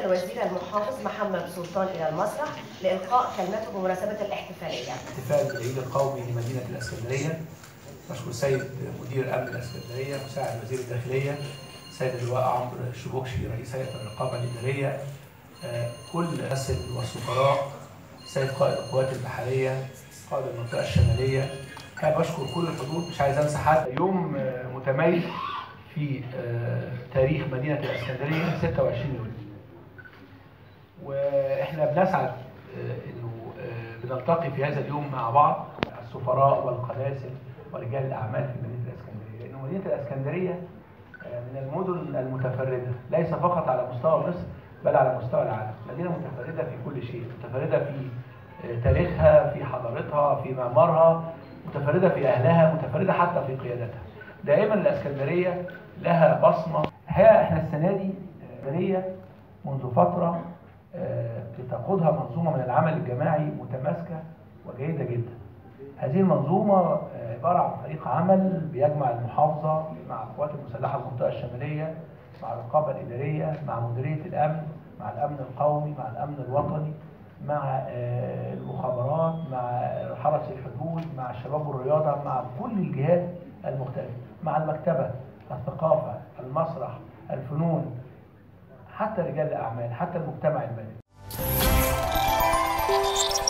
الوزير المحافظ محمد سلطان إلى المسرح لإلقاء كلمته بمناسبة الاحتفالية احتفال بالعيد القومي لمدينة الإسكندرية بشكر السيد مدير أمن الإسكندرية مساعد وزير الداخلية سيد اللواء عمرو الشبوكشي رئيس هيئة الرقابة الإدارية آه، كل الرسل والسفراء سيد قائد القوات البحرية قائد المنطقة الشمالية كان بشكر كل الحضور مش عايز انسى حد يوم آه، متميز في آه، تاريخ مدينة الإسكندرية 26 يوليو واحنا بنسعد آه، انه آه، بنلتقي في هذا اليوم مع بعض السفراء والقناصل ورجال الاعمال في مدينه الاسكندريه لان مدينه الاسكندريه آه، من المدن المتفرده ليس فقط على مستوى مصر بل على مستوى العالم مدينه متفرده في كل شيء متفرده في آه، تاريخها في حضارتها في معمارها متفرده في اهلها متفرده حتى في قيادتها دائما الاسكندريه لها بصمه الحقيقه احنا السنه دي آه، اسكندريه منذ فتره آه، بتقودها منظومه من العمل الجماعي متماسكه وجيده جدا. هذه المنظومه آه، عباره عن فريق عمل بيجمع المحافظه مع القوات المسلحه المنطقه الشماليه مع الرقابه الاداريه مع مديريه الامن مع الامن القومي مع الامن الوطني مع آه، المخابرات مع حرس الحدود مع الشباب والرياضه مع كل الجهات المختلفه مع المكتبه الثقافه المسرح الفنون حتى رجال الاعمال حتى المجتمع المدني